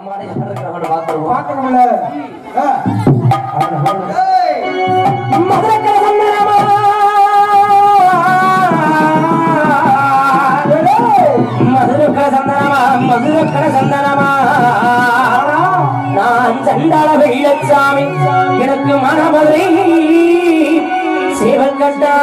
அம்மானை யார் இருக்கிறவங்க பார்த்துருவோம் பார்க்கணும்ல ஆ. மதுரக்கர சந்தனமா மதுரக்கர சந்தனமா மதுரக்கர சந்தனமா நான் சண்டாள வெள்ளச்சாமி எனக்கு மனமதுரை சேவல் கண்டா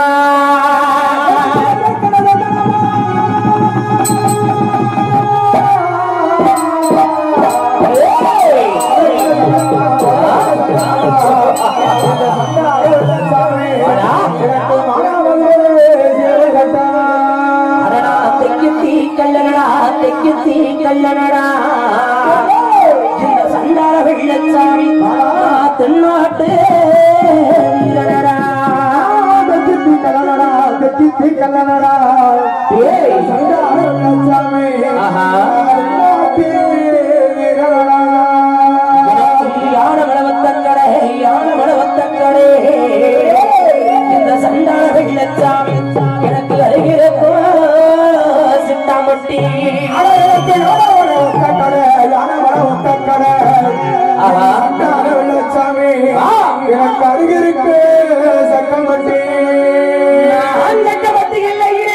எனக்கு மானாமதுரை சேவை கட்டா. அடடா தெக்கு தீ கல்லனடா தெக்கு தீ கல்லனடா இந்த சண்டாள வெள்ளச்சாமி தென்னாட்டு வீரனடா. தெத்தி தீ கல்லனடா, தெத்தி தீ கல்லனடா. ஏய். சண்டாள வெள்ளச்சாமி. ஆஹா. நாட்டு வீரனடா. எனக்கு யானை வளவத்தங்கடே யானை வளவத்தங்கடே இந்த சண்டாள வெள்ளச்சாமி எனக்கு அருகிறப்போ சிட்டாமட்டி அழகுக்கு யானை வட ஒத்தக்கடை, யானை வட ஒத்தக்கடை. ஆஹா. சண்டாள வெள்ளச்சாமி. ஆ. எனக்கு அருகிருக்கு சக்கம்பட்டி அந்த கபத்தி இல்லையே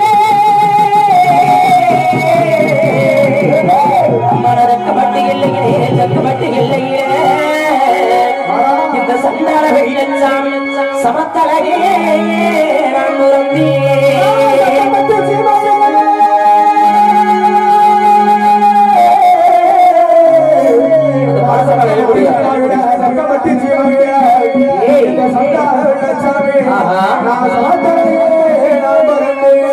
மனரக்கப்பட்டி இல்லையே சக்கப்பட்டி இல்லையே இந்த சண்டாள வெள்ளச்சாமி சமத்தலகே நான் உறந்தேன் சக்கம்பட்டி ஜீவனுடைய இந்த சண்டாள வெள்ளச்சாமி. ஆஹா. நான் சமத்தலையே நான் மறந்தேன்.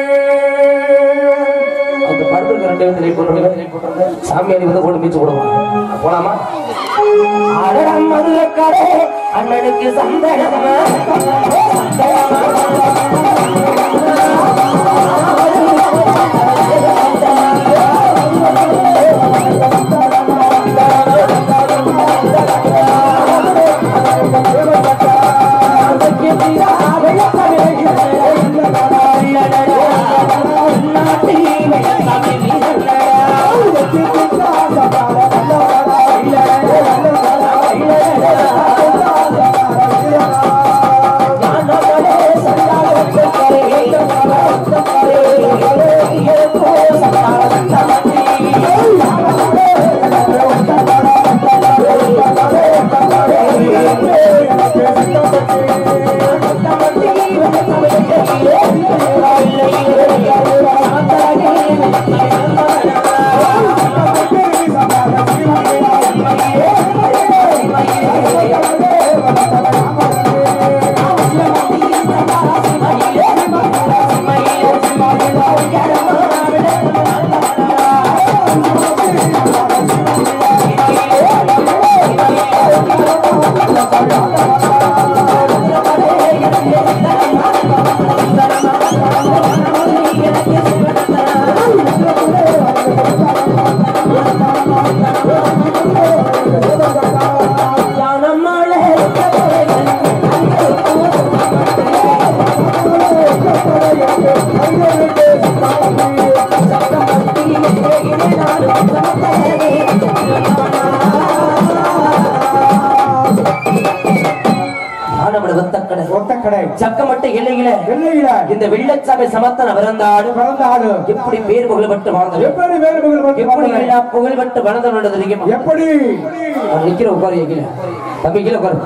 அந்த படத்துக்கு ரெண்டு பேரும் போட்டுருங்க சாமியாடி வந்து கொண்டு மீச்சு விடுவாங்க போலாமா அடடம் மதுரக்கடை அண்ணனுக்கு சந்தனமா ஒத்தக்கடை சக்கமட்ட எல்லையில வெள்ளையில இந்த வெள்ளச்சாமி சமத்தன பிறந்தாடு பிறந்த ஆளு எப்படி பேர் புகழ்பட்டு வாழ்ந்தது எப்படி வேறு புகழ் பெற்று எப்படி வாழ்ந்தார்? எல்லா புகழ்பட்டு வளர்ந்தவனோட தெரியுமா எப்படி அவன் நிக்கிற உட்காரு கீழே தம்பி கீழே உட்காரு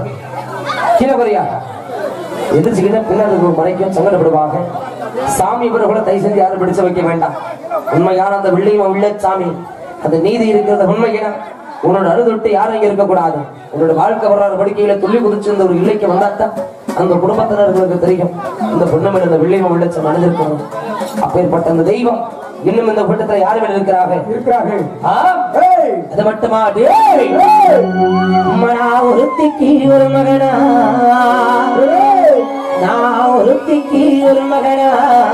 கீழே உட்காரியா எதிர்ச்சிக்கிட்ட பின்னாடி ஒரு மறைக்கும் சங்கடப்படுவாங்க சாமி இவரை கூட தயவு செஞ்சு யாரும் பிடிச்சு வைக்க வேண்டாம் உண்மையான அந்த வெள்ளையும் உள்ள சாமி அந்த நீதி இருக்கிறது உண்மையான உன்னோட அழுதுட்டு யாரும் இங்க இருக்கக்கூடாது உன்னோட வாழ்க்கை வரலாறு படுக்கையில துள்ளி குதிச்சு இந்த ஒரு இல்லைக்கு வந்தாத்தான் அந்த குடும்பத்தினர்களுக்கு தெரியும் இந்த பொண்ணு மேல இந்த வெள்ளையும் உள்ளச்சம் அணிஞ்சிருக்கணும் அப்பேற்பட்ட அந்த தெய்வம் இன்னும் இந்த கூட்டத்துல யார் மேல இருக்கிறாங்க இருக்கிறார்கள் ஆம். ஏய், அது மட்டுமா டேய் மனா ஒருத்திக்கு ஒரு மகனா நான் ஒருத்திக்கு ஒரு மகனா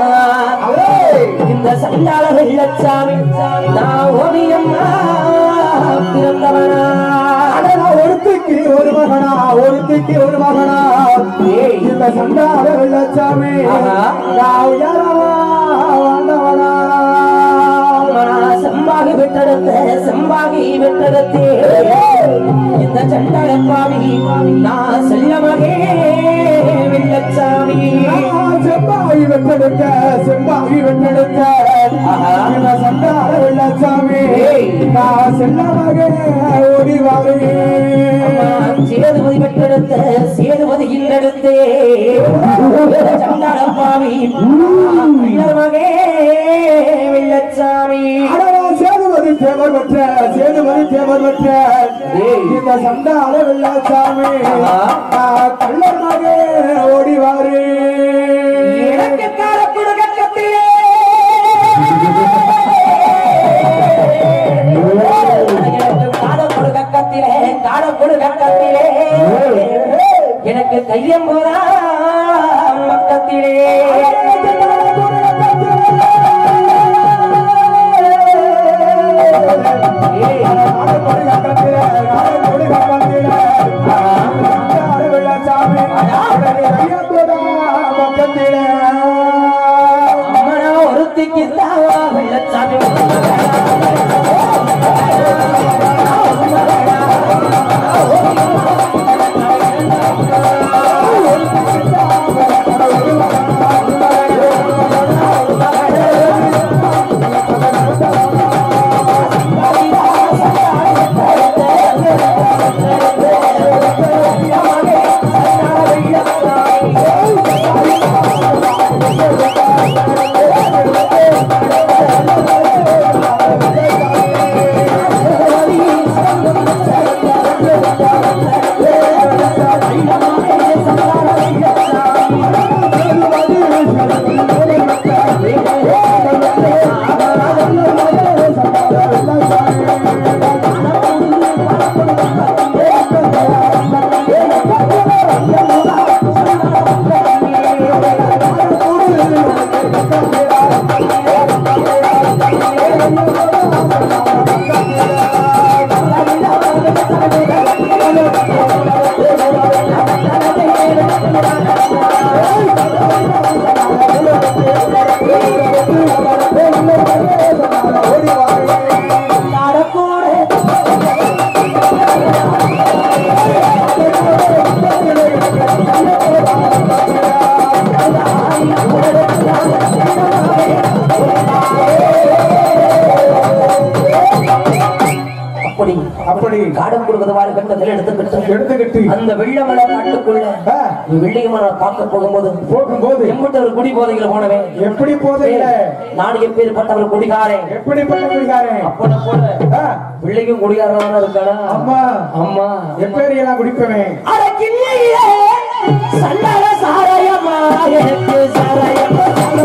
இந்த சண்டாள வெள்ளச்சாமி நான் ஓவியம்மா பிறந்தவனா அடடா, ஒருத்திக்கு ஒரு மகனா ஒருத்திக்கு ஒரு மகனா ஏய். இந்த சண்டார வெள்ளச்சாமி ஆஹா. நான் உயரவா வாழ்ந்தவனா மனா செம்பாகி விட்ட பெற்றெடுத்த செம்பாகி பெற்றெடுத்தே இந்த சண்டகப்பாவி நான் செல்லமகே வெள்ளச்சாமி செம்பாகி வெட்டெடுக்க செம்பாகி வெட்டெடுக்க ஆஹா. இந்த சண்டார வெள்ளச்சாமி ஏய். நான் செல்லமாக ஓடி வாரேன் சேதுபதி பெற்றெடுத்த சேதுபதி இல்லெடுத்தே சண்டகப்பாவி மகே வெள்ளச்சாமி அடடா, சேதுபதி தேவர் பெற்ற சேதுபதி தேவர் பெற்ற ஏய். இந்த சண்டார வெள்ளச்சாமி ஆஹா. நான் கள்ளமாக ஓடி வாரேன் எனக்கு காலக்குடு கட்டத்திலே எனக்கு காலக்குடு கட்டத்திலே காலக்குடு கட்டத்திலே எனக்கு கையம் போதா பக்கத்திலே ஏய், அம்மனா ஒருத்திக்கு தாவா வெள்ளச்சாமி அப்படி அப்படி காடம் கொடுக்கறவாறு கட்டத்தில் எடுத்துக்கிட்டு எடுத்துக்கிட்டு அந்த வெள்ளமலை காட்டுக்குள்ள ஆ, நீ வெள்ளியம்மனை பார்க்க போகும்போது போகும்போது எம்பிட்ட ஒரு குடி போதையில போனவன் எப்படி போதையில நான் எப்பேற்பட்டவர் குடிகாரன் எப்படிப்பட்ட குடிகாரன் அப்பன போல ஆ, பிள்ளைக்கும் குடிகாரனா இருக்கானா அம்மா அம்மா எப்பேரியெல்லாம் குடிப்பவன் அட கிள்ளையிலே சண்டால சாராயமா எனக்கு சாராயமா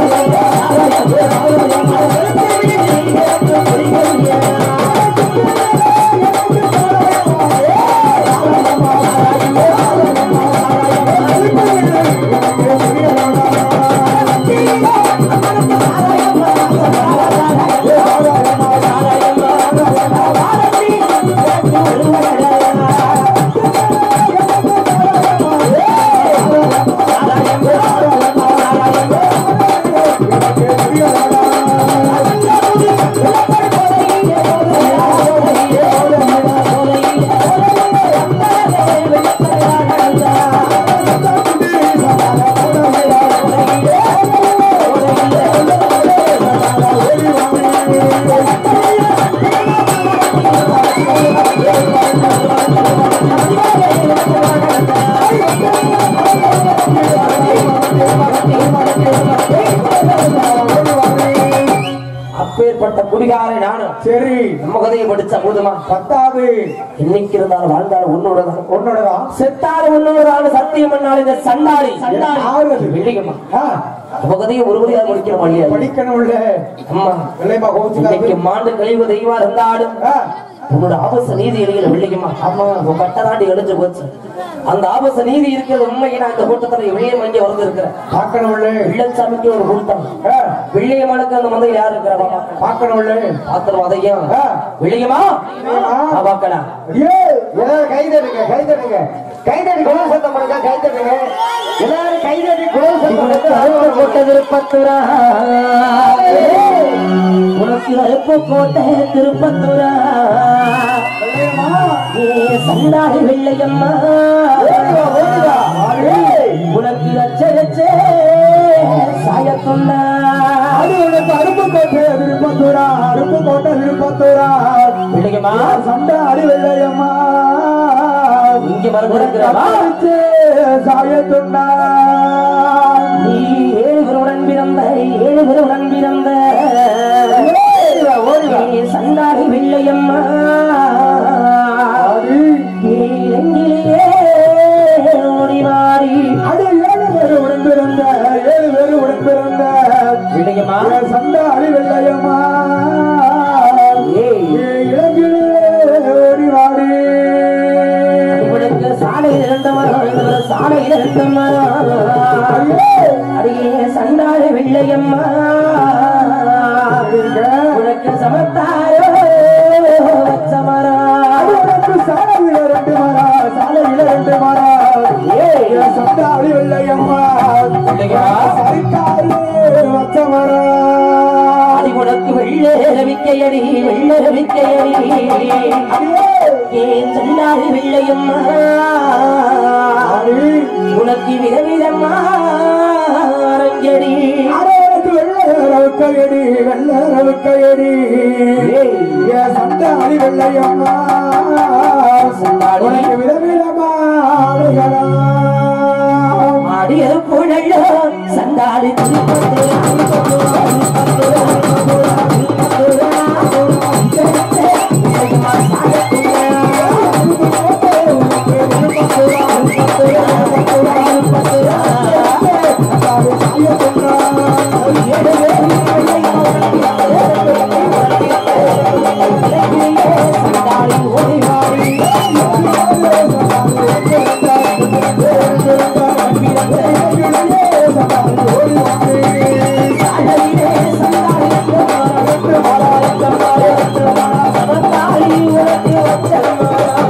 அப்பேற்பட்ட குடிகாரன் நானும் சரி நம்ம கதையை படிச்சா போதுமா பத்தாவது இன்னைக்கு இருந்தாலும் வாழ்ந்தாலும் உன்னோடதான் உன்னோடதான் செத்தாலும் உன்னோடதான் சத்தியம் பண்ணாலும் இந்த சண்டாளி யாரு அது? வெள்ளிகம்மா ஆ, நம்ம கதையை ஒரு வழியாக முடிக்கிற வழியா படிக்கணும்ல அம்மா வெள்ளைமா கோச்சுக்காது இன்னைக்கு மாண்டு கழிவு தெய்வா இருந்தாலும் ஆ, உன்னோட ஆபச நீதி எழுதிய வெள்ளிக்குமா ஆமா உன் கட்டதாண்டி எழுஞ்சு போச்சு அந்த ஆபச நீதி இருக்கிறது உண்மையை நான் இந்த கூட்டத்துல வெளியே வாங்கி வந்து இருக்கிறேன் பார்க்கணும்ல வெள்ளச்சாமிக்கு ஒரு கூட்டம் ஆ, வெள்ளியம்மனுக்கு அந்த மந்தையில் யார் இருக்கிறா பார்க்கணும்ல பாத்திரம் அதையும் ஆ. வெள்ளியம்மா பார்க்கலாம் ஏ, எல்லாரும் கை தட்டுங்க கை தட்டுங்க கை தட்டி குரல் சத்தம் பண்ணுங்க கை தட்டுங்க எல்லாரும் கை தட்டி குரல் சத்தம் பண்ணுங்க போட்ட விருப்பத்துரா உனக்கு அருப்பு கோட்டை திருப்பத்தூரா ஏ சண்டாடி வெள்ளையம்மா உனக்கு அச்சரச்சே சாயத்துண்டா அருப்புக்கோட்டை விருப்பத்தூரா அருப்புக்கோட்டை விருப்பத்தூரா வெள்ளையம்மா சண்டை அடி வெள்ளையம்மா இங்க மறந்துருக்கிறவா சாயத்துண்டா நீ ஏழு பேருடன் பிறந்த ஏழு பேருடன் பிறந்த நீ சண்டாடி வெள்ளையம்மா இலங்கிலேயே ஓடி மாறி அது ஏழு பேரு உடன் பிறந்த ஏழு பேரு உடன் பிறந்த வெள்ளையம்மா சண்டை அடி வெள்ளையம்மா ஏய் இளங்கிலே ஓடி வாடி இவனுக்கு சாலையில் இருந்த மரம் இந்த சாலையில் இருந்த மரம் அடியே சண்டாடி வெள்ளையம்மா உனக்கு சமத்தாரோ வச்ச மரம் உனக்கு சாலையில ரெண்டு மரா சாலையில ரெண்டு மரா ஏ சண்டாளி வெள்ளையம்மா சரிக்காரு வச்ச மரா அடி உனக்கு வெள்ளை ரவிக்கையடி வெள்ளை ரவிக்கையடி ஏன் சண்டாடி வெள்ளையம்மா உனக்கு விதவிதமா அரங்கடி அரவனுக்கு வெள்ளை ரவுக்கையடி வெள்ளை ரவுக்கையடி ஏ சண்டாளி வெள்ளையம்மா சண்டாளி. உனக்கு விதவிதமா ஆடுகளா ஆடியது புழல்லோ சண்டாடி திருப்பத்தூர் சண்டாடி ஓடி வாடி அழகிலே சண்டாடி சமத்தாளி உனக்கு வச்சம்மா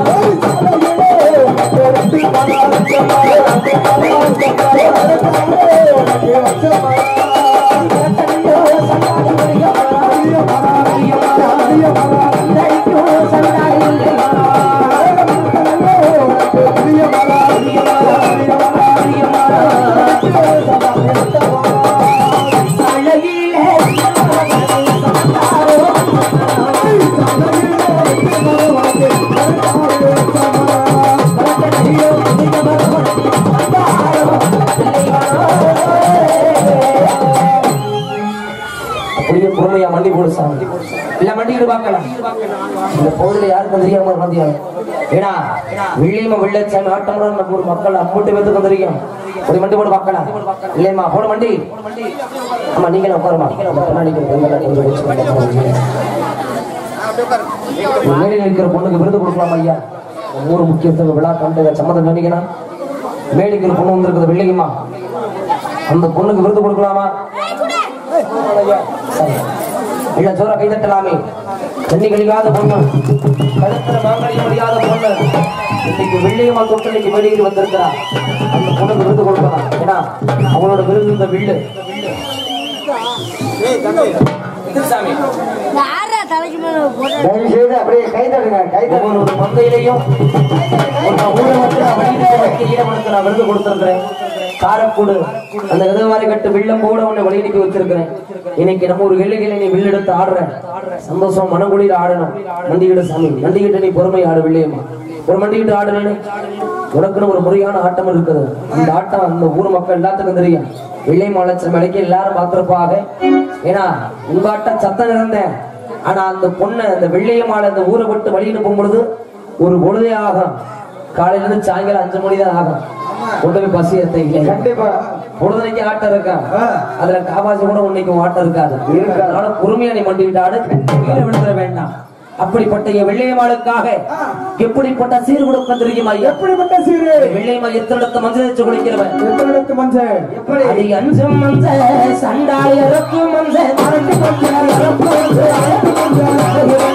அப்படியே பொறுமையா மண்டி போடு சாமி இல்ல மண்டிக்கிட்டு பார்க்கலாம் இந்த பகுதியில யாருக்கும் தெரியாம வந்தியாங்க ஏன்னா வெள்ளியம்மா வெள்ளச்சாமி ஆட்டமுறை நம்ம ஊர் மக்கள் அம்மூட்டு பேத்துக்கு தெரியும் ஒரு மண்டி போடு பார்க்கலாம் இல்லையம்மா போடு மண்டி ஆமா நீங்களும் உட்காருமா பின்னாடி இருக்கிற பெண்களை கொஞ்சம் வச்சு மேடையில் இருக்கிற பொண்ணுக்கு விருது கொடுக்கலாம் ஐயா ஊர் முக்கியத்துவ விழா கண்டு சம்மதம் சொன்னீங்கன்னா மேடைக்கு ஒரு பொண்ணு வந்திருக்குது வெள்ளியம்மா அந்த பொண்ணுக்கு விருது கொடுக்கலாமா சரி. இல்ல ஜோர கை தட்டலாமே தண்ணி கழிக்காத பொண்ணு கழுத்துல மாங்கல்யம் முடியாத பொண்ணு இன்னைக்கு வெள்ளியம்மா தொட்டு இன்னைக்கு வெளியில் வந்திருக்கிறா அந்த பொண்ணுக்கு விருது கொடுக்கலாம் ஏன்னா அவளோட விருது இந்த வில்லு இது சாமி யாரா தலைக்கு மேல போட்டு தயவு செய்து அப்படியே கை தட்டுங்க கை தட்டுங்க ஒவ்வொரு ஒரு மந்தையிலையும் ஒரு ஊரை வந்து நான் வெளியிட்டு வைக்க ஈரமனுக்கு நான் விருது கொடுத்திருக்கிறேன் காரக்கூடு அந்த விதவாரி கட்டு வில்லம் கூட உன்னை வெளியிட்டு வச்சிருக்கிறேன் இன்னைக்கு நம்ம ஒரு வெள்ளிகளை நீ வில்லெடுத்து ஆடுற சந்தோஷம் மனங்குளிர் ஆடணும் மண்டிகிட்ட சாமி மண்டிகிட்ட நீ பொறுமை ஆடு வெள்ளியம்மா ஒரு மண்டிகிட்டு ஆடுனே உனக்குன்னு ஒரு முறையான ஆட்டம் இருக்குது அந்த ஆட்டம் அந்த ஊர் மக்கள் எல்லாத்துக்கும் தெரியும் வெள்ளை மாலட்சம் விலைக்கு எல்லாரும் பார்த்திருப்பாங்க ஏன்னா உங்க ஆட்டம் சத்தம் இருந்தேன் ஆனா அந்த பொண்ணை அந்த வெள்ளைய மாலை அந்த ஊரை விட்டு வழி அனுப்பும் பொழுது ஒரு பொழுதே ஆகும் காலையில இருந்து சாயங்காலம் அஞ்சு மணி தான் ஆகும் கொண்டு போய் பசி ஏத்த இல்லை கண்டிப்பா பொழுதுனைக்கு ஆட்டம் இருக்கா ஆ. அதுல காபாசி கூட உன்னைக்கு ஆட்டம் இருக்காது இருக்காது. அதனால பொறுமையா நீ மண்டிட்டு ஆடு கீழே விழுந்துட வேண்டாம் அப்படிப்பட்ட என் வெள்ளையம்மாளுக்காக எப்படிப்பட்ட சீர் கொடுக்க தெரியுமா எப்படிப்பட்ட சீரு வெள்ளையம்மா எத்தனை இடத்த மஞ்சள் வச்சு குளிக்கிறவன் எத்தனை இடத்து மஞ்சள் எப்படி அது அஞ்சும் மஞ்ச சண்டாளி இறக்கும் மஞ்ச மரட்டு மஞ்ச இறக்கும் மஞ்ச, இறக்கும்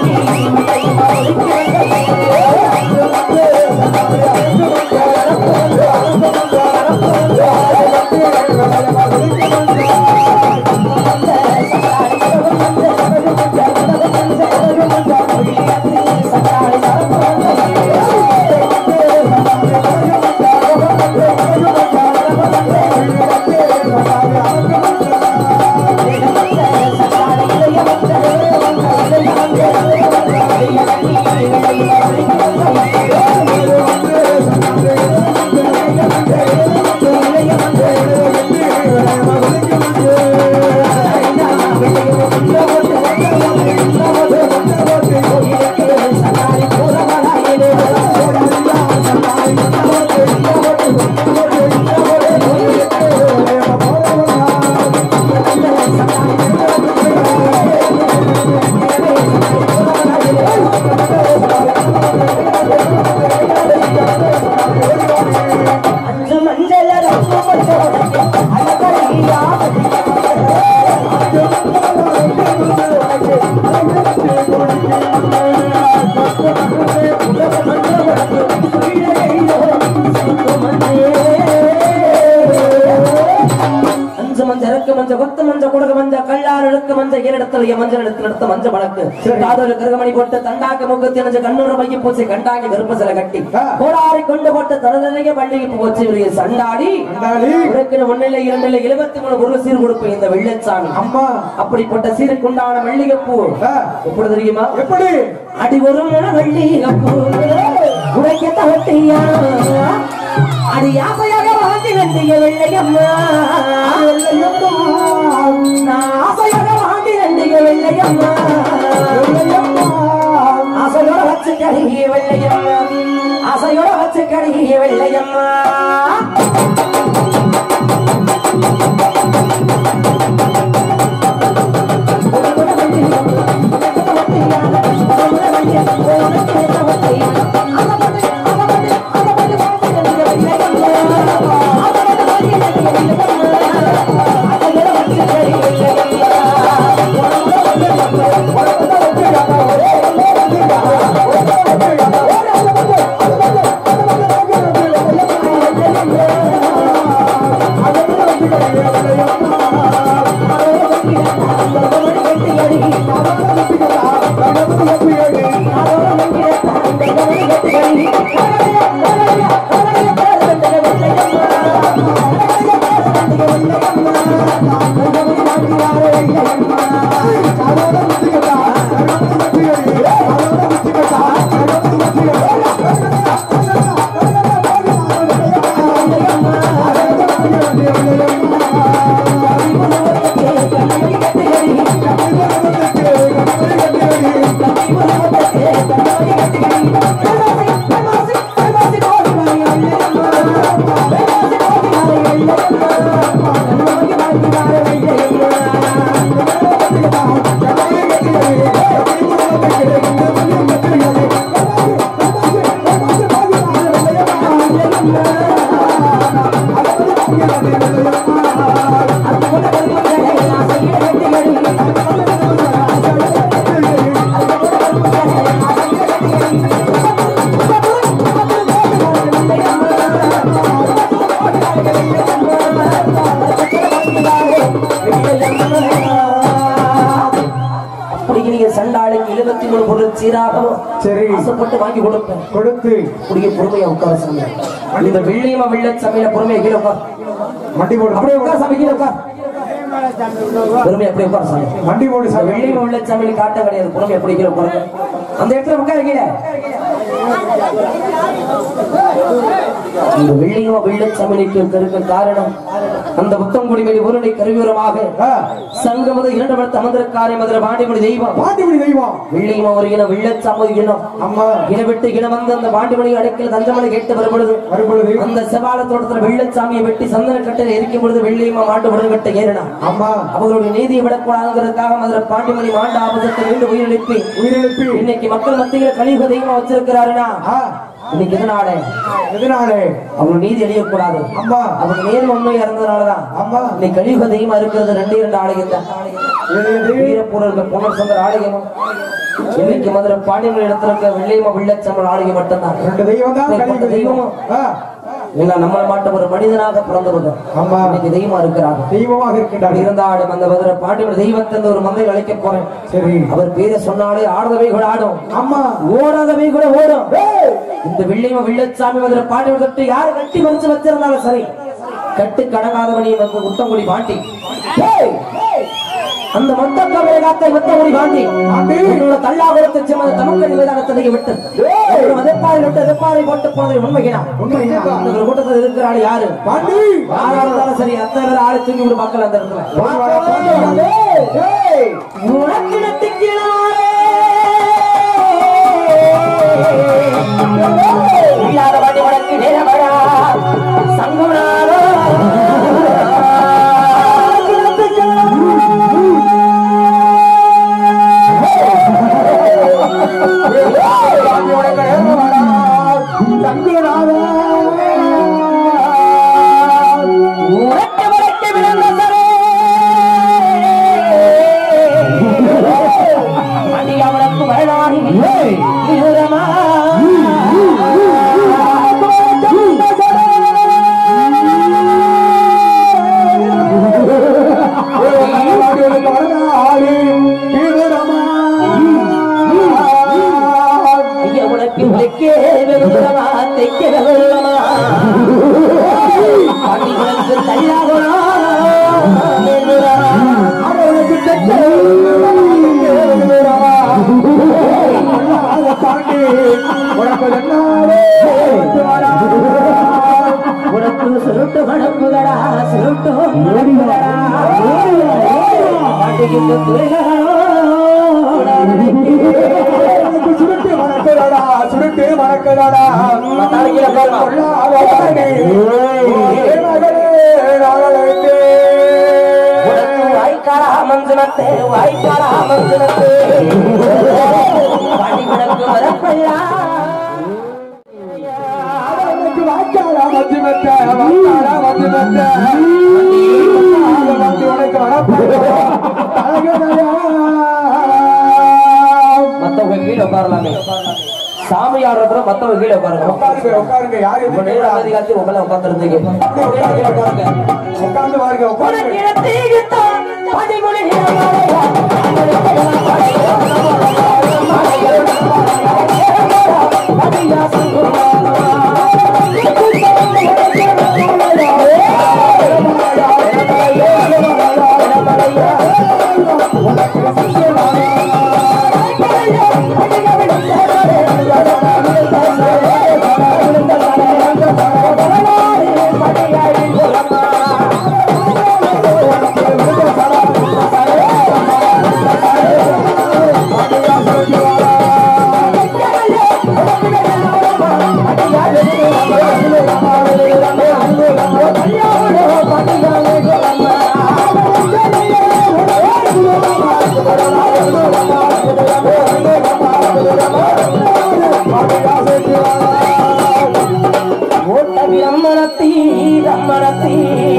மஞ்ச அஞ்சு மஞ்ச இறக்கு மஞ்ச கொத்து மஞ்ச குடகு மஞ்ச கல்லாறு இழுக்கு மஞ்ச ஏரிடத்துல மஞ்சள் எடுத்து எடுத்த மஞ்ச வழக்கு காதோடு கருகமணி போட்டு தண்டாக்கு முகத்தி அணிஞ்சு கண்ணூர் மைய பூசி கண்டாங்கி கருப்பு சில கட்டி ஆ. கோடாரி கொண்டு போட்டு தனதனைய பள்ளிக்கு போச்சு இவரைய சண்டாடி சண்டாடி. உனக்கு ஒன்னில இரண்டில எழுபத்தி மூணு ஒரு சீர் கொடுப்பேன் இந்த வெள்ளச்சாமி அம்மா அப்படிப்பட்ட சீருக்குண்டான மல்லிகைப்பூ ஆ, எப்படி தெரியுமா எப்படி அடி ஒரு முழ மல்லிகைப்பூ உடைக்க தவட்டியா அது யாசையாக வாங்கி வேண்டிய வெள்ளையம்மா நான் ஆசையாக வாங்கி வேண்டிய வெள்ளையம்மா ஆசையோட வச்சு கருகிய வெள்ளையம்மா ஆசையோட வச்சு கருகிய வெள்ளையம்மா அப்படி நீங்க சண்டாளுக்கு எழுபத்தி மூணு பொருள் சீராகவும் சரி. ஆசைப்பட்டு வாங்கி கொடுப்பேன் கொடுத்து அப்படியே பொறுமையா உட்கார சாமி இந்த வெள்ளியமா வெள்ள சமையல பொறுமையா கீழே உட்கார் மண்டி போடு அப்படியே உட்கார் சாமி கீழே உட்கார் பொறுமையா அப்படியே உட்கார சாமி மண்டி போடு இந்த சாமி வெள்ளியமா வெள்ள சமையல் காட்ட கிடையாது பொறுமையா எப்படி கீழே உட்காருங்க அந்த இடத்துல உட்கார கீழே இந்த வெள்ளியமா வெள்ள சமையலுக்கு இருக்க காரணம் அந்த புத்தங்குடி மேல் ஊருடைய கருவியூரமாக ஆ, சங்கமத இரண்டு படத்து அமர்ந்திருக்காரே மதுரை பாண்டிமணி தெய்வம் பாண்டிமணி தெய்வம் வெள்ளியமா ஒரு இனம் வெள்ளச்சாமது இனம் அம்மா இன விட்டு இனம் வந்து அந்த பாண்டிமணி அடைக்கல தஞ்சமலை கேட்டு வரும்பொழுது வரும்பொழுது அந்த செவால தோட்டத்துல வெள்ளச்சாமியை வெட்டி சந்தன கட்டையில் இருக்கும் பொழுது வெள்ளியம்மா மாட்டு உடல் கட்ட ஏறினா அம்மா அவர்களுடைய நீதியை விடக்கூடாதுங்கிறதுக்காக மதுரை பாண்டிமணி மாண்டு ஆபத்தை மீண்டும் உயிரிழப்பி உயிரிழப்பி இன்னைக்கு மக்கள் மத்தியில கலியுக தெய்வம் வச்சிருக்கிறாருன்னா ஆ, இன்னைக்கு எதனால எதனாலே அவங்க நீதி அழியக்கூடாது அம்மா அவங்க நேர்மை உண்மை இறந்ததுனாலதான் அம்மா இன்னைக்கு கலியுக தெய்வம் இருக்கிறது ரெண்டு இரண்டு ஆலயம் தான் வீரப்பூரர்கள் புனர் சுந்தர ஆலயமும் இன்னைக்கு மதுரை பாண்டியன் இடத்துல இருக்க வெள்ளையம்மா வெள்ளச்சம்பள் ஆலயம் மட்டும்தான் ரெண்டு தெய்வம் தான் இப்பேற்பட்ட கலியுக தெய்வம் ஆ, இல்ல நம்மள மாட்ட ஒரு மனிதனாக பிறந்தவர்கள் ஆமா இன்னைக்கு தெய்வமா இருக்கிறாங்க தெய்வமாக அப்படி இருக்கின்றார்கள் இருந்தாலும் அந்த மதுரை பாண்டியன் தெய்வத்தை இந்த ஒரு மந்தை அழைக்க போறேன் சரி அவர் பேரை சொன்னாலே ஆடுறவை கூட ஆடும் அம்மா ஓடாதவை கூட ஓடும் ஏய், இந்த வெள்ளையம்மா வெள்ளச்சாமி மதுரை பாண்டியன் தொட்டு யாரு கட்டி மறிச்சு வச்சிருந்தாலும் சரி கட்டு கடங்காதவனி வந்து முத்தங்குடி பாண்டி ஏய், அந்த மொத்த கவலை காத்த வெத்தமுடி காந்தி என்னோட தள்ளாபுரத்தை செம்மது தமிழ்கடி வேதாகத்தை விட்டு மதப்பாறை விட்டு எதிர்ப்பாறை போட்டு போனதை உண்மைகினா அந்த ஒரு கூட்டத்தில் இருக்கிற ஆளு யாரு பாண்டி யாரா இருந்தாலும் சரி அத்தனை பேர் ஆளு தூக்கி விடு மக்கள் அந்த இடத்துல ஏய் இல்லாத வாட்டி உனக்கு நேரமடா சங்குனாரோ உனக்கு வரைக்கு விளங்கசரே அடியவனுக்கு வரலாறு இருரமா ஐயா உனக்கு உனக்கே வெறுரமா தைக்க வெறுரமா அடி உனக்கு தள்ளாகலாம் உனக்கு சுருட்டு மணக்குதடா சுருட்டு மணக்குதடா பாட்டுக்கு சுருட்டு மணக்கடா சுருட்டு மணக்கடா உனக்கு வாய்க்காரா மஞ்சனத்து வாய்க்காரா மஞ்சனத்து பாட்டி உனக்கு வரப்பல்லா மத்தவங்க கீழே உட்காரலாமே சாமி ஆடுறதுல மத்தவங்க கீழே உட்காருங்க உட்காருங்க உட்காருங்க யாரு உங்க நேர அதிகாரத்தில் உங்களை உட்காந்துருந்தீங்க உட்காருங்க உட்கார்ந்து பாருங்க உட்காருங்க ரம்மணத்தி ரம்மணத்தி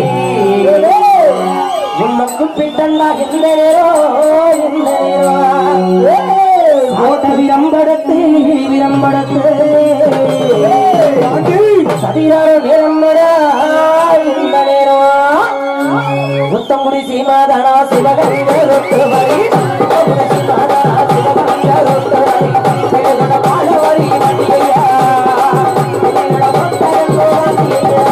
உனக்கு பிட்டண்டா இந்த நேரம் இந்த நேரம் ஓட்ட விரம்படத்து விரம்படத்து சதிரான நேரம்மடா இந்த நேரம் முத்தங்குடி சீமாதானா சிவகங்கை ரொட்டு வரி சீமாதானா சிவகங்கை ரொட்டு வரி வெகுட பாலவரி வண்டியா வெகுட மொத்தரங்கோ வண்டியா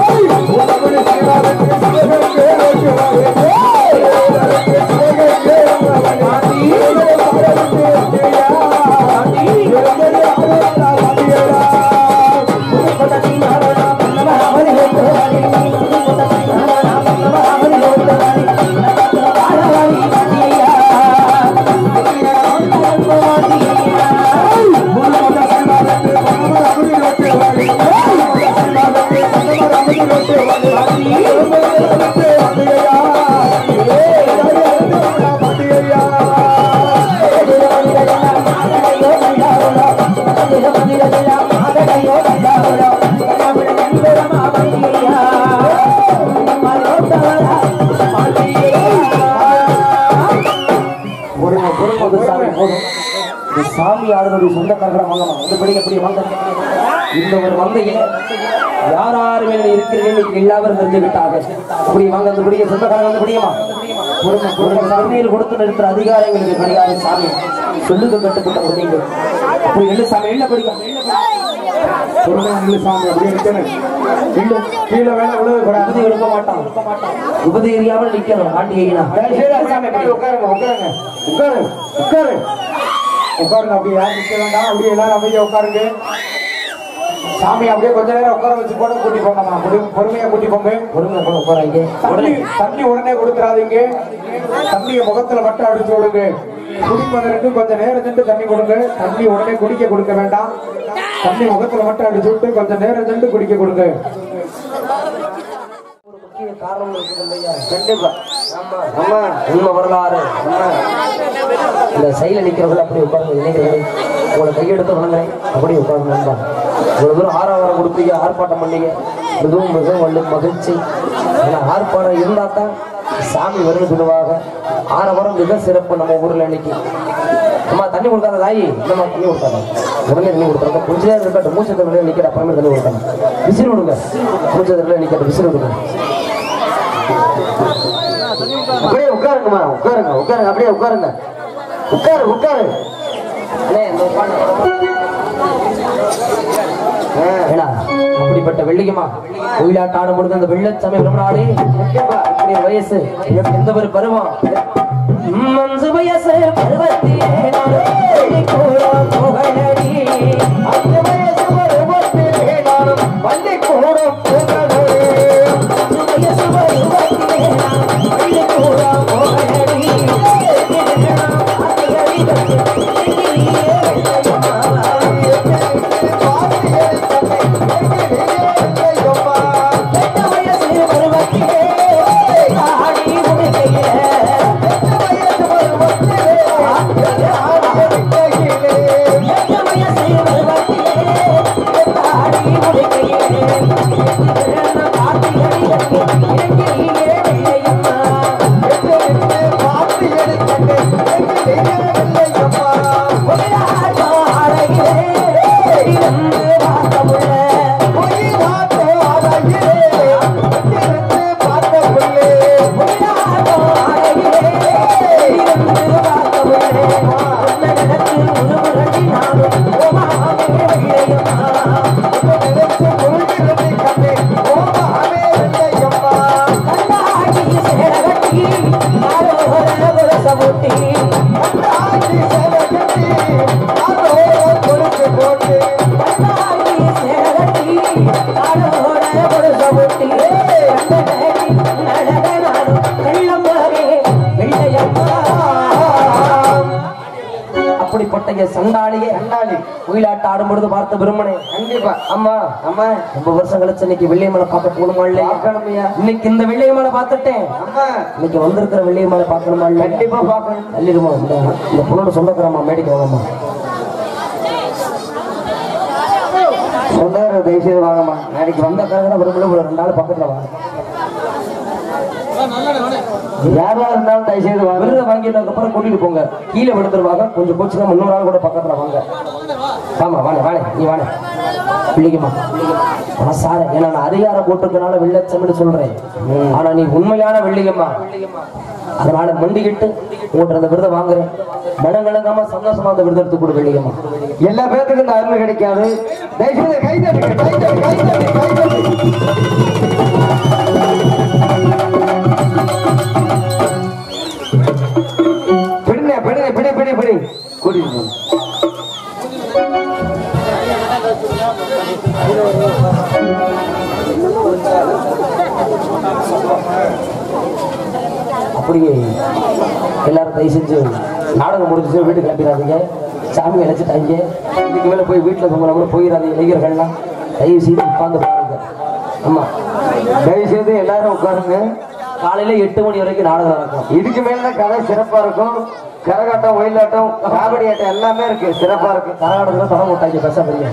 பொறுமை, பொறுமை, சாமி, போதும். இந்த சாமி ஆடுறது சொந்தக்காரர்கள வாங்கலாம் இந்த படி எப்படி வாங்க இந்த ஒரு மந்தையில யார் யார் மேல இருக்கிறீர்கள் எல்லாரும் தெரிஞ்சு விட்டாங்க அப்படி வாங்க அந்த படிய சொந்தக்காரங்க வந்து முடியுமா பொறுமை பொறுமை சாமியில் கொடுத்து நிறுத்துற அதிகாரங்களுக்கு கிடையாது சாமி சொல்லுங்க கட்டுப்பட்ட நீங்கள் அப்படி நில்லு சாமி என்ன படிக்க பொறுமையா நில்லு சாமி அப்படியே நிக்கணும் நில்லு கீழே வேலை விழுக கூடாது உபதி எடுக்க மாட்டான் உபதி எரியாமல் நிக்கணும் ஆண்டிகைனா உட்காருங்க உட்காருங்க உட்காரு உட்காரு உட்காருங்க அப்படியே யாரும் நிக்க வேண்டாம் அப்படியே எல்லாரும் அமைதியா உட்காருங்க சாமி அப்படியே கொஞ்ச நேரம் உட்கார வச்சு கூட கூட்டி போங்கம்மா பொறு- பொறுமையா கூட்டி போங்க பொறுமை போக போறாங்க தண்ணி தண்ணி உடனே கொடுத்துறாதீங்க தண்ணியை முகத்துல மட்டும் அடிச்சு விடுங்க குடிப்பதற்கு கொஞ்சம் நேரம் சென்று தண்ணி கொடுங்க தண்ணி உடனே குடிக்க கொடுக்க வேண்டாம் தண்ணி முகத்துல மட்டும் அடிச்சு விட்டு கொஞ்சம் நேரம் சென்று குடிக்க கொடுங்க முக்கிய காரணம் இருக்குது இல்லையா கண்டிப்பா ஆமா ஆமா உண்மை வரலாறு ஆமா இந்த சைல நிக்கிறவர்கள் அப்படி உட்கார்ந்து இளைஞர்கள் உங்களை கையெடுத்து வணங்குறேன் அப்படி உட்கார்ந்து நண்பா இவ்வளவு தூரம் ஆறாவரம் கொடுத்தீங்க ஆர்ப்பாட்டம் பண்ணீங்க மிகவும் மிகவும் வள்ளு மகிழ்ச்சி ஏன்னா ஆர்ப்பாட்டம் இருந்தா தான் சாமி வரும்னு சொல்லுவாங்க ஆரவாரம் மிக சிறப்பு நம்ம ஊர்ல இன்னைக்கு அம்மா தண்ணி கொடுக்காத தாயி இல்லம்மா தண்ணி கொடுக்காத உடனே தண்ணி கொடுத்தாங்க கொஞ்ச நேரம் இருக்கட்டும் மூச்சு தண்ணில நிக்கிற அப்புறமே தண்ணி கொடுத்தாங்க விசில் விடுங்க மூச்சு தண்ணில நிக்கட்டும் விசில் விடுங்க அப்படியே உட்காருங்கம்மா உட்காருங்க உட்காருங்க அப்படியே உட்காருங்க உட்காரு உட்காரு அண்ணே, இந்த உட்காருங்க. ஆ, ஏடா, அப்படிப்பட்ட வெள்ளியம்மா கோயிலாட்டாடும் பொழுது அந்த வெள்ளச்சமய பிரம்மனாடி இப்படி ஒரு வயசு எந்த ஒரு பருவம் மஞ்சு வயசு பருவத்திலே நான் பள்ளிக்கூடம் புகழடி. அந்த வயசு பருவத்திலே நானும் பள்ளிக்கூடம் புகழடி. மஞ்சு வயசு பருவத்திலே நான் பள்ளிக்கூடம் புகழடி. எந்த வயசு பருவத்திலே ஆடி முடிக்கையிலே அப்படிப்பட்ட என் சண்டாளியே சண்டாளி கோயிலாட்ட ஆடும் பொழுது பார்த்த பெருமனே கண்டிப்பா அம்மா அம்மா ரொம்ப வருஷம் கழிச்சு இன்னைக்கு வெள்ளியம்மனை பார்க்க போகணுமா இல்லையா இன்னைக்கு இந்த வெள்ளியம்மனை பார்த்துட்டேன் அம்மா இன்னைக்கு வந்திருக்கிற வெள்ளியம்மனை பார்க்கணுமா இல்லையா கண்டிப்பா பார்க்கணும் தள்ளிடுமா இந்த இந்த பொண்ணோட சொந்தக்காரம்மா மேடிக்கு வாங்கம்மா சொந்தக்கார தயவுசெய்து வாங்கம்மா நாளைக்கு வந்த காரங்க விரும்பல ஒரு ரெண்டு நாள் பக்கத்துல வாங்க யாரா இருந்தாலும் தயவுசெய்து வாங்க விருதை வாங்கினதுக்கு அப்புறம் கூட்டிட்டு போங்க கீழே விழுந்துருவாங்க கொஞ்சம் போச்சுன்னா முன்னூறு நாள் கூட பக்கத்துல வாங்க ஆமா வாணே வாணே நீ வாணே பிள்ளைக்குமா மனசார ஏன்னா நான் அதிகாரம் போட்டிருக்கனால வெள்ளச்சம்னு சொல்றேன் ஆனா நீ உண்மையான வெள்ளிகம்மா அதனால மண்டிக்கிட்டு உங்கள்கிட்ட அந்த விருதை வாங்குறேன் மனங்கலங்காம சந்தோஷமா அந்த விருதை எடுத்து கொடு வெள்ளிகம்மா எல்லா பேர்த்துக்கும் இந்த அருமை கிடைக்காது தயவுசெய்து கை தட்டுங்க கை தட்டு கை தட்டு கை தட்டு பிடிங்க பிடிங்க பிடி பிடி பிடி கூட்டிட்டு போங்க. அப்படியே எல்லாரும் தயவு செஞ்சு நாடகம் முடிஞ்சிச்சு வீட்டுக்கு கிளம்பிடாதீங்க சாமி அழைச்சிட்டாங்க இதுக்கு மேல போய் வீட்டில் உங்களை கூட போயிடாதீங்க இளைஞர்கள்லாம் தயவு செய்து உட்கார்ந்து பாருங்க ஆமா தயவு செய்து எல்லாரும் உட்காருங்க காலையில எட்டு மணி வரைக்கும் நாடகம் நடக்கும் இதுக்கு மேல தான் கதை சிறப்பா இருக்கும் கரகாட்டம் ஒயிலாட்டம் காவடி ஆட்டம் எல்லாமே இருக்கு சிறப்பா இருக்கு கரகாட்டத்துல தொடங்க விட்டாங்க பேச பெரிய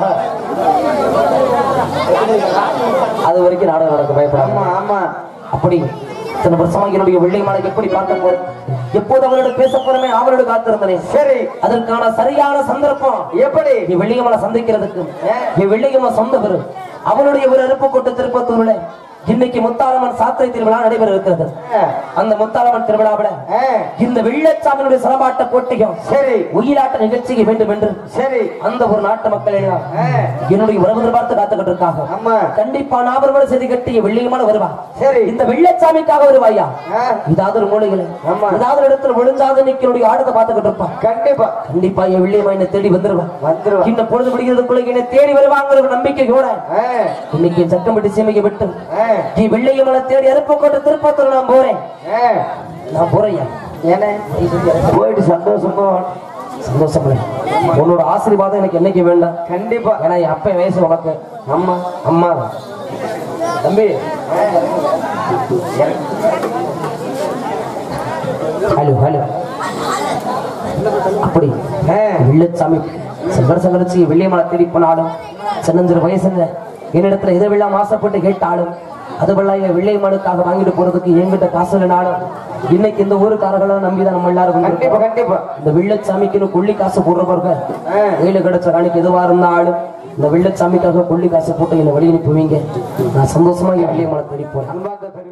அது வரைக்கும் நாடகம் நடக்கும் பயப்படாம ஆமா அப்படி இத்தனை வருஷமாக என்னுடைய வெள்ளை மாலை எப்படி பார்க்க போறேன் எப்போது அவரோட பேச போறமே அவரோட காத்திருந்தேன் சரி அதற்கான சரியான சந்தர்ப்பம் எப்படி நீ வெள்ளியம்மனை சந்திக்கிறதுக்கு நீ வெள்ளியம்மன் சொந்த பெரு அவனுடைய ஒரு அருப்பு கொட்டு திருப்பத்தூர்ல இன்னைக்கு முத்தாரம்மன் சாத்திரை திருவிழா நடைபெற இருக்கிறது அந்த முத்தாரம்மன் திருவிழாவில இந்த வெள்ளச்சாமியினுடைய சிலம்பாட்ட போட்டியும் சரி உயிராட்ட நிகழ்ச்சிக்கு வேண்டும் என்று சரி அந்த ஒரு நாட்டு மக்கள் எல்லாம் என்னுடைய உறவு பார்த்து காத்துக்கிட்டு இருக்காங்க ஆமா கண்டிப்பா நாபர்மலை செய்தி கட்டி வெள்ளியமான வருவா சரி இந்த வெள்ளச்சாமிக்காக வருவாயா ஆ, ஏதாவது ஒரு மூலைகளை ஆமா. ஏதாவது ஒரு இடத்துல விழுந்தாத நிக்கனுடைய ஆடத்தை பார்த்துக்கிட்டு இருப்பான் கண்டிப்பா கண்டிப்பா என் வெள்ளியம்மா என்னை தேடி வந்துருவான் வந்துருவா இன்னும் பொழுது பிடிக்கிறதுக்குள்ள என்னை தேடி வருவாங்கிற ஒரு நம்பிக்கையோட ஆ, இன்னைக்கு என் சட்டம் விட்டு சீமைக்கு விட்டு ஆ, நீ வெள்ளையமலை தேடி அருப்பக்கோட்டை திருப்பத்தூர் நான் போறேன் ஆ. நான் போறேன் ஏனே போயிட்டு சந்தோஷமா வா. சந்தோஷம் உன்னோட ஆசீர்வாதம் எனக்கு என்னைக்கு வேண்டாம் கண்டிப்பா ஏன்னா என் அப்பன் வயசு உனக்கு அம்மா அம்மா தம்பி ஹலோ ஹலோ அப்படி ஆ, வெள்ளச்சாமி வருஷம் கழிச்சு வெள்ளியமலை தேடி போனாலும் சின்னஞ்சிறு வயசுல என்னிடத்துல எதை வெள்ளாம ஆசைப்பட்டு கேட்டாலும் அதுபோல என் வெள்ளையம்மனுக்காக வாங்கிட்டு போறதுக்கு என்கிட்ட காசு இல்லைனாலும் இன்னைக்கு இந்த ஊருக்காரர்களும் நம்பிதான் நம்ம எல்லாரும் கண்டிப்பா வந்திருக்கோம். கண்டிப்பா இந்த வெள்ளச்சாமிக்குன்னு கொள்ளி காசு போடுற பாருங்க ஆ. கையில கிடைச்ச காணிக்கு எதுவா இருந்தாலும் இந்த வெள்ளச்சாமிக்காக கொள்ளி காசு போட்டு என்னை வெளியே அனுப்புவீங்க நான் சந்தோஷமா என் வெள்ளியம்மனை தேடி போறேன் அன்பார்ந்த பெரிய